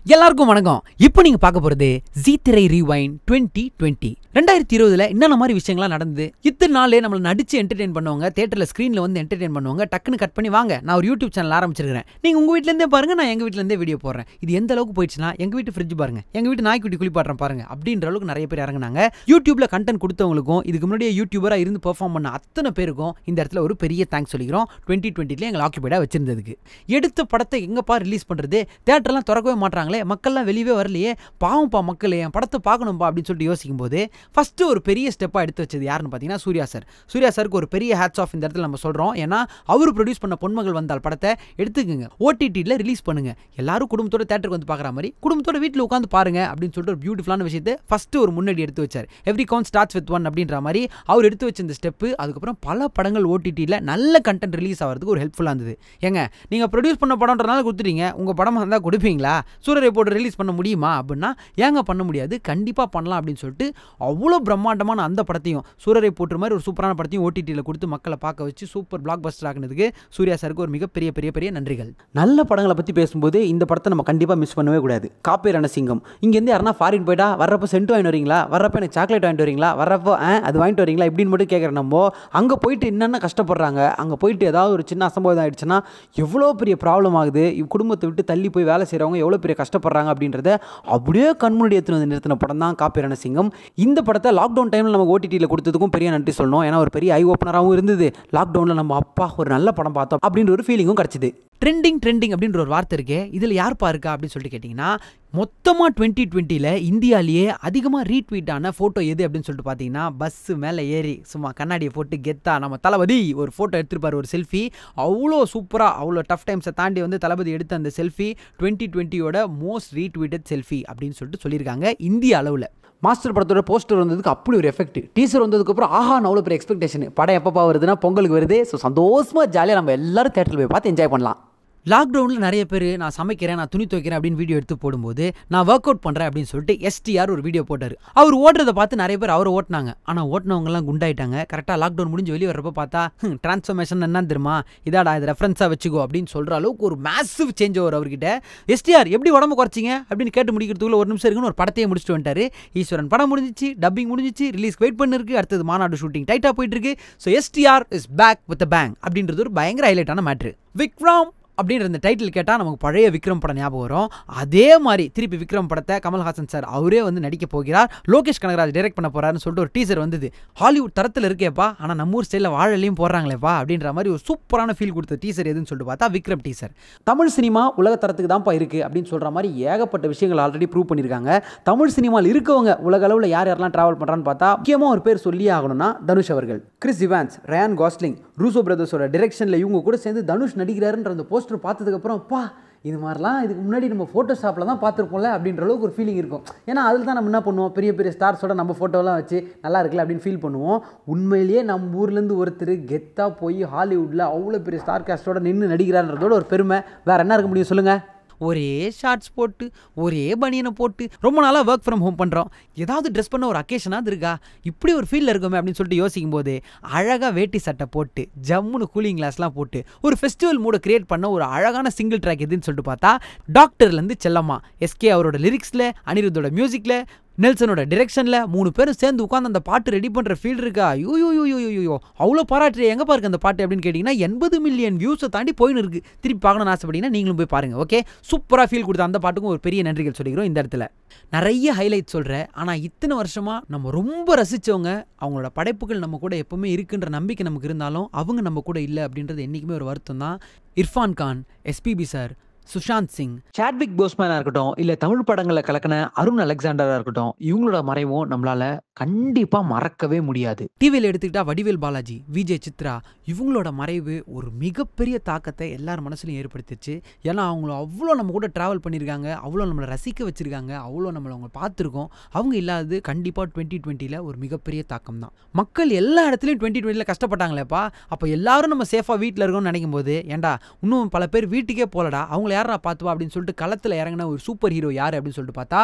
எல்லாருக்கும் வணக்கம் இப்போ நீங்க பார்க்க போறது ஜி திரை ரீவைன் டுவெண்ட்டி டுவெண்ட்டி ரெண்டாயிரத்தி இருபதுல என்னென்ன மாதிரி விஷயங்கள்லாம் நடந்து இத்தனை நாளே நம்மள நடிச்சு என்டர்டெயின் பண்ணுவாங்க தேட்டர்ல ஸ்க்ரீன்ல வந்து என்டர்டெயின் பண்ணுவாங்க டக்குன்னு கட் பண்ணி வாங்க நான் ஒரு யூடியூப் சேனல் ஆரம்பிச்சிருக்கேன் நீங்க உங்க வீட்ல இருந்தே பாருங்க நான் எங்க வீட்ல இருந்தே வீடியோ போடுறேன் இது எந்த அளவுக்கு போயிடுச்சுன்னா எங்க வீட்டு ஃப்ரிட்ஜ் பாருங்க எங்க வீட்டு நாய்க்குட்டி குளிப்பாடுறேன் பாருங்க அப்படின்ற அளவுக்கு நிறைய பேர் இறங்குனாங்க யூடியூப்ல கண்டென்ட் கொடுத்தவங்களுக்கும் இதுக்கு முன்னாடியே யூடியூபரா இருந்து பெர்ஃபார்ம் பண்ண அத்தனை பேருக்கும் இந்த இடத்துல ஒரு பெரிய தேங்க்ஸ் சொல்லிக்கிறோம் டுவெண்ட்டி டுவெண்ட்டில எங்களை ஆக்கியபைடா வச்சிருந்ததுக்கு எடுத்த படத்தை எங்கப்பா ரிலீஸ் பண்றது தேட்டர்லாம் திறக்கவே மாட்றாங்களே மக்கள்லாம் வெளியவே வரலையே பாவம்ப்பா மக்கள் என் படத்தை பார்க்கணும்பா அப்படின்னு சொல்லிட்டு யோசிக்கும் போது ஃபர்ஸ்ட் ஒரு பெரிய ஸ்டெப்பாக எடுத்து வச்சது யாருன்னு பார்த்தீங்கன்னா சூர்யா சார் சூர்யா சாருக்கு ஒரு பெரிய ஹேட்ஸ் ஆஃப் இந்த இடத்துல நம்ம சொல்கிறோம் ஏன்னா அவர் ப்ரொடியூஸ் பண்ண பொன்மகள் வந்தால் படத்தை எடுத்துக்கங்க ஓடிடியில் ரிலீஸ் பண்ணுங்க எல்லாரும் குடும்பத்தோட தேட்டருக்கு வந்து பார்க்குற மாதிரி குடும்பத்தோட வீட்டில் உட்காந்து பாருங்க அப்படின்னு சொல்லிட்டு ஒரு பியூட்டிஃபுல்லான விஷயத்தை ஃபர்ஸ்ட் ஒரு முன்னாடி எடுத்து வச்சார் every count starts with one அப்படின்ற மாதிரி அவர் எடுத்து வச்ச இந்த ஸ்டெப்பு அதுக்கப்புறம் பல படங்கள் ஓடிடியில் நல்ல கண்டென்ட் ரிலீஸ் ஆகிறதுக்கு ஒரு ஹெல்ப்ஃபுல்லாக இருந்தது ஏங்க நீங்கள் ப்ரொடியூஸ் பண்ண படம்ன்றனால கொடுத்துட்டீங்க உங்கள் படமாக இருந்தால் கொடுப்பீங்களா சூரிய போட்டு ரிலீஸ் பண்ண முடியுமா அப்படின்னா ஏங்க பண்ண முடியாது கண்டிப்பாக பண்ணலாம் அப்படின்னு சொல்லிட்டு அவ்வளோ பிரம்மாண்டமான அந்த படத்தையும் சூரரை போட்டுற மாதிரி ஒரு சூப்பரான படத்தையும் ஓடிடியில் கொடுத்து மக்களை பார்க்க வச்சு சூப்பர் பிளாக் பஸ்டர் ஆகினதுக்கு சூர்யா சாருக்கு ஒரு மிகப்பெரிய பெரிய பெரிய நன்றிகள் நல்ல படங்களை பற்றி பேசும்போது இந்த படத்தை நம்ம கண்டிப்பாக மிஸ் பண்ணவே கூடாது காப்பி ரணசிங்கம் இங்கேருந்து யாருன்னா ஃபாரின் போயிட்டா வர்றப்போ சென்ட் வாங்கிட்டு வரீங்களா வர்றப்போ எனக்கு சாக்லேட் வாங்கிட்டு வரீங்களா வர்றப்போ ஆ அது வாங்கிட்டு வரீங்களா இப்படின்னு மட்டும் கேட்குற நம்ம அங்கே போயிட்டு என்னென்ன கஷ்டப்படுறாங்க அங்கே போயிட்டு ஏதாவது ஒரு சின்ன அசம்பவம் ஆயிடுச்சுன்னா எவ்வளோ பெரிய ப்ராப்ளம் ஆகுது இவ் குடும்பத்தை விட்டு தள்ளி போய் வேலை செய்கிறவங்க எவ்வளோ பெரிய கஷ்டப்படுறாங்க அப்படின்றத அப்படியே கண்முன்னாடி எடுத்துன்னு வந்து நிறுத்தின படம் தான் காப்பி ரணசிங்கம் இந்த படத்தை லாக்டவுன் டைமில் நம்ம ஓடிடியில் கொடுத்ததுக்கும் பெரிய நன்றி சொல்லணும் ஏன்னா ஒரு பெரிய ஐ ஓப்பனராகவும் இருந்தது லாக்டவுனில் நம்ம அப்பா ஒரு நல்ல படம் பார்த்தோம் அப்படின்ற ஒரு ஃபீலிங்கும் கிடச்சிது ட்ரெண்டிங் ட்ரெண்டிங் அப்படின்ற ஒரு வார்த்தை இருக்கே இதில் யார்ப்பா இருக்கா அப்படின்னு சொல்லிட்டு கேட்டிங்கன்னா மொத்தமாக டுவெண்ட்டி டுவெண்ட்டியில் இந்தியாவிலேயே அதிகமாக ரீட்வீட் ஆன ஃபோட்டோ எது அப்படின்னு சொல்லிட்டு பார்த்தீங்கன்னா பஸ்ஸு மேலே ஏறி சும்மா கண்ணாடியை போட்டு கெத்தா நம்ம தளபதி ஒரு ஃபோட்டோ எடுத்துருப்பார் ஒரு செல்ஃபி அவ்வளோ சூப்பராக அவ்வளோ டஃப் டைம்ஸை தாண்டி வந்து தளபதி எடுத்த அந்த செல்ஃபி டுவெண்ட்டி டுவெண்ட்டியோட மோஸ்ட் ரீட்வீட்டட் செல்ஃபி அப்படின்னு சொல்லிட்டு சொல்லியிருக்காங்க இந்திய அளவில் மாஸ்டர் படத்தோட போஸ்டர் வந்ததுக்கு அப்படி ஒரு எஃபெக்ட் டீசர் வந்ததுக்கப்புறம் ஆஹா அவ்வளோ பெரிய எக்ஸ்பெக்டேஷன் படம் எப்பப்பா வருதுன்னா பொங்கலுக்கு வருது ஸோ சந்தோஷமாக ஜாலியாக நம்ம எல்லாரும் தேட்டரில் போய் பார்த்து என்ஜாய் பண்ணலாம் லாக்டவுனில் நிறைய பேர் நான் சமைக்கிறேன் நான் துணி துவைக்கிறேன் அப்படின்னு வீடியோ எடுத்து போடும்போது நான் ஒர்க் அவுட் பண்ணுறேன் அப்படின்னு சொல்லிட்டு எஸ்டிஆர் ஒரு வீடியோ போட்டார் அவர் ஓடுறதை பார்த்து நிறைய பேர் அவரை ஓட்டினாங்க ஆனால் ஓட்டினவங்கலாம் குண்டாயிட்டாங்க கரெக்டாக லாக்டவுன் முடிஞ்சு வெளியே வர்றப்ப பார்த்தா டிரான்ஸ்ஃபர்மேஷன் என்ன தெரியுமா இதாடா இது ரெஃபரன்ஸாக வச்சுக்கோ அப்படின்னு சொல்கிற அளவுக்கு ஒரு மேசிவ் சேஞ்ச் ஓவர் அவர்கிட்ட எஸ்டிஆர் எப்படி உடம்பு குறைச்சிங்க அப்படின்னு கேட்டு முடிக்கிறதுக்குள்ள ஒரு நிமிஷம் இருக்குன்னு ஒரு படத்தையே முடிச்சுட்டு வந்துட்டாரு ஈஸ்வரன் படம் முடிஞ்சிச்சு டப்பிங் முடிஞ்சிச்சு ரிலீஸ்க்கு வெயிட் பண்ணிருக்கு அடுத்தது மாநாடு ஷூட்டிங் டைட்டாக போயிட்டு இருக்கு so STR is back with bang அப்படின்றது ஒரு பயங்கர ஹைலைட்டான மேட்ரு விக்ரம் அப்படின்ற இந்த டைட்டில் கேட்டால் நமக்கு பழைய விக்ரம் படம் ஞாபகம் வரும் அதே மாதிரி திருப்பி விக்ரம் படத்தை கமல்ஹாசன் சார் அவரே வந்து நடிக்க போகிறார் லோகேஷ் கனகராஜ் டைரக்ட் பண்ண போறாருன்னு சொல்லிட்டு ஒரு டீசர் வந்தது ஹாலிவுட் தரத்தில் இருக்கேப்பா ஆனால் நம்ம ஊர் ஸ்டைலில் வாழலையும் போடுறாங்களேப்பா அப்படின்ற மாதிரி ஒரு சூப்பரான ஃபீல் கொடுத்த டீசர் எதுன்னு சொல்லிட்டு பார்த்தா விக்ரம் டீசர் தமிழ் சினிமா உலக தரத்துக்கு தான்ப்பா இருக்குது அப்படின்னு சொல்கிற மாதிரி ஏகப்பட்ட விஷயங்கள் ஆல்ரெடி ப்ரூவ் பண்ணியிருக்காங்க தமிழ் சினிமாவில் இருக்கவங்க உலக அளவில் யார் யாரெல்லாம் ட்ராவல் பண்ணுறான்னு பார்த்தா முக்கியமாக ஒரு பேர் சொல்லியே ஆகணும்னா தனுஷ் அவர்கள் Chris Evans Ryan Gosling Russo பிரதர்ஸோட டிரெக்ஷனில் இவங்க கூட சேர்ந்து தனுஷ் நடிக்கிறாருன்ற அந்த போஸ்டர் பார்த்ததுக்கப்புறம் அப்பா இது மாதிரிலாம் இதுக்கு முன்னாடி நம்ம ஃபோட்டோஷாப்பில் தான் பார்த்துருப்போம்ல அப்படின்ற அளவுக்கு ஒரு ஃபீலிங் இருக்கும் ஏன்னா அதில் தான் நம்ம என்ன பண்ணுவோம் பெரிய பெரிய ஸ்டார்ஸோட நம்ம ஃபோட்டோலாம் வச்சு நல்லா இருக்குல்ல அப்படின்னு ஃபீல் பண்ணுவோம் உண்மையிலேயே நம்ம ஊர்லேருந்து ஒருத்தர் கெத்தாக போய் ஹாலிவுட்டில் அவ்வளோ பெரிய ஸ்டார் காஸ்டோட நின்று நடிக்கிறான்றதோட ஒரு பெருமை வேறு என்ன இருக்க முடியும் சொல்லுங்கள் ஒரே ஷார்ட்ஸ் போட்டு ஒரே பனியனை போட்டு ரொம்ப நாளாக ஒர்க் ஃப்ரம் ஹோம் பண்ணுறோம் ஏதாவது ட்ரெஸ் பண்ண ஒரு அக்கேஷனாவது இருக்கா இப்படி ஒரு ஃபீலில் இருக்குமே அப்படின்னு சொல்லிட்டு யோசிக்கும் போது அழகாக வேட்டி சட்டை போட்டு ஜம்முன்னு கூலிங் கிளாஸ்லாம் போட்டு ஒரு ஃபெஸ்டிவல் மூட கிரியேட் பண்ண ஒரு அழகான சிங்கிள் ட்ராக் எதுன்னு சொல்லிட்டு பார்த்தா டாக்டர்லேருந்து செல்லம்மா எஸ்கே அவரோட லிரிக்ஸில் அனிருத்தோட மியூசிக்கில் நெல்சனோட டிரெக்ஷனில் மூணு பேரும் சேர்ந்து உட்காந்து அந்த பாட்டு ரெடி பண்ணுற ஃபீல் இருக்கா you you you you you அவ்வளோ பாராட்டு எங்கே பாருங்க அந்த பாட்டு அப்படின்னு கேட்டிங்கன்னா எண்பது மில்லியன் வியூஸை தாண்டி போயின்னு இருக்குது திருப்பி பார்க்கணும்னு ஆசைப்பட்டீங்கன்னா நீங்களும் போய் பாருங்கள் ஓகே சூப்பராக ஃபீல் கொடுத்த அந்த பாட்டுக்கும் ஒரு பெரிய நன்றிகள் சொல்லிக்கிறோம் இந்த இடத்துல நிறைய ஹைலைட் சொல்கிறேன் ஆனால் இத்தனை வருஷமாக நம்ம ரொம்ப ரசித்தவங்க அவங்களோட படைப்புகள் நம்ம கூட எப்போவுமே இருக்குன்ற நம்பிக்கை நமக்கு இருந்தாலும் அவங்க நம்ம கூட இல்லை அப்படின்றது என்றைக்குமே ஒரு வருத்தம் தான் இர்ஃபான் கான் எஸ்பிபி சார் சுஷாந்த் சிங் சாட்விக் போஸ்மேனா இருக்கட்டும் இல்ல தமிழ் படங்களை கலக்கின அருண் அலெக்சாண்டரா இருக்கட்டும் இவங்களோட மறைவும் நம்மளால கண்டிப்பா மறக்கவே முடியாது டிவியில் எடுத்துக்கிட்டா வடிவேல் பாலாஜி விஜய் சித்ரா இவங்களோட மறைவு ஒரு மிகப்பெரிய தாக்கத்தை எல்லார் மனசுலையும் ஏற்படுத்திச்சு ஏன்னா அவங்கள அவ்வளோ நம்ம கூட டிராவல் பண்ணியிருக்காங்க அவ்வளோ நம்மளை ரசிக்க வச்சிருக்காங்க அவ்வளோ நம்மளை அவங்க பார்த்துருக்கோம் அவங்க இல்லாதது கண்டிப்பாக டுவெண்ட்டி டுவெண்ட்டியில் ஒரு மிகப்பெரிய தாக்கம் தான் மக்கள் எல்லா இடத்துலையும் டுவெண்ட்டி டுவெண்ட்டியில் கஷ்டப்பட்டாங்களேப்பா அப்போ எல்லாரும் நம்ம சேஃபாக வீட்டில் இருக்கோம்னு நினைக்கும் போது ஏன்டா இன்னும் பல பேர் வீட்டுக்கே போகலடா அவங்கள யாரா பார்த்துவா அப்படின்னு சொல்லிட்டு களத்தில் இறங்கின ஒரு சூப்பர் ஹீரோ யார் அப்படின்னு சொல்லிட்டு பார்த்தா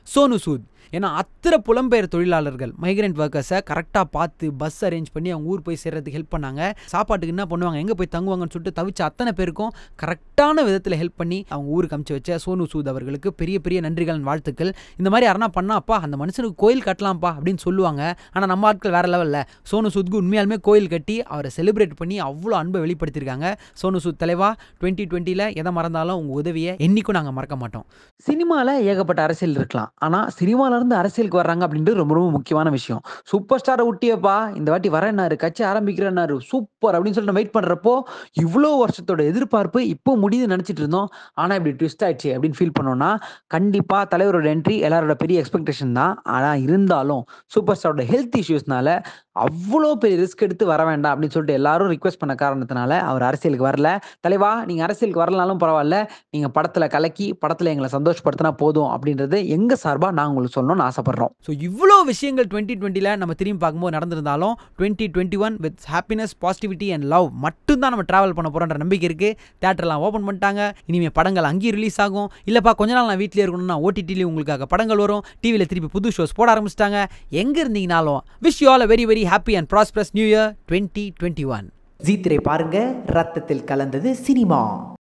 சோனு சூத் ஏன்னா அத்தனை புலம்பெயர் தொழிலாளர்கள் மைக்ரெண்ட் ஒர்க்கர்ஸை கரெக்டாக பார்த்து பஸ் அரேஞ்ச் பண்ணி அவங்க ஊர் போய் சேர்றதுக்கு ஹெல்ப் பண்ணாங்க சாப்பாட்டுக்கு என்ன பண்ணுவாங்க எங்கே போய் தங்குவாங்கன்னு சொல்லிட்டு தவிச்ச அத்தனை பேருக்கும் கரெக்டான விதத்தில் ஹெல்ப் பண்ணி அவங்க ஊருக்கு அமுச்சு வச்ச சோனு சூத் அவர்களுக்கு பெரிய பெரிய நன்றிகள் வாழ்த்துக்கள் இந்த மாதிரி யாரா பண்ணா அப்பா அந்த மனுஷனுக்கு கோயில் கட்டலாம்ப்பா அப்படின்னு சொல்லுவாங்க ஆனால் நம்ம ஆட்கள் வேற லெவலில் சோனு சூத்க்கு உண்மையாலுமே கோயில் கட்டி அவரை செலிப்ரேட் பண்ணி அவ்வளோ அன்பை வெளிப்படுத்தியிருக்காங்க சோனு சூத் தலைவா டுவெண்ட்டி டுவெண்ட்டியில் எதை மறந்தாலும் உங்கள் உதவியை என்றைக்கும் நாங்கள் மறக்க மாட்டோம் சினிமாவில் ஏகப்பட்ட அரசியல் இருக்கலாம் ஆனால் சினிமாவிலேருந்து அரசியலுக்கு வர்றாங்க அப்படின்றது ரொம்ப ரொம்ப முக்கியமான விஷயம் சூப்பர் ஸ்டாரை விட்டியப்பா இந்த வாட்டி வரேன்னாரு கட்சி ஆரம்பிக்கிறேன்னாரு சூப்பர் அப்படின்னு சொல்லிட்டு வெயிட் பண்ணுறப்போ இவ்வளோ வருஷத்தோட எதிர்பார்ப்பு இப்போ முடியுதுன்னு நினச்சிட்டு இருந்தோம் ஆனால் இப்படி ட்விஸ்ட் ஆயிடுச்சு அப்படின்னு ஃபீல் பண்ணோம்னா கண்டிப்பாக தலைவரோட என்ட்ரி எல்லாரோட பெரிய எக்ஸ்பெக்டேஷன் தான் ஆனால் இருந்தாலும் சூப்பர் ஸ்டாரோட ஹெல்த் இஷ்யூஸ்னால அவ்வளோ பெரிய ரிஸ்க் எடுத்து வர வேண்டாம் அப்படின்னு சொல்லிட்டு எல்லாரும் ரிக்வெஸ்ட் பண்ண காரணத்தினால அவர் அரசியலுக்கு வரல தலைவா நீங்கள் அரசியலுக்கு வரலனாலும் பரவாயில்ல நீங்கள் படத்தில் கலக்கி படத்தில் எங்களை சந்தோஷப்படுத்தினா போதும் அப்படின்றது எங்கள் சார்பாக நான் உங்களுக்கு சொல்லணும்னு ஆசைப்படுறோம் ஸோ இவ்வளோ விஷயங்கள் டுவெண்ட்டி டுவெண்ட்டியில் நம்ம திரும்பி பார்க்கும்போது நடந்திருந்தாலும் twenty twenty one with happiness positivity and love மட்டும்தான் நம்ம ட்ராவல் பண்ண போகிறோன்ற நம்பிக்கை இருக்குது தேட்டர்லாம் ஓப்பன் பண்ணிட்டாங்க இனிமேல் படங்கள் அங்கேயும் ரிலீஸ் ஆகும் இல்லைப்பா கொஞ்ச நாள் நான் வீட்டிலே இருக்கணும்னா ஓடிடிலையும் உங்களுக்காக படங்கள் வரும் டிவியில் திருப்பி புது ஷோஸ் போட ஆரம்பிச்சிட்டாங்க எங்கே இருந்தீங்கனாலும் wish you all very very happy and prosperous new year twenty twenty one ஜீத்திரை பாருங்க ரத்தத்தில் கலந்தது சினிமா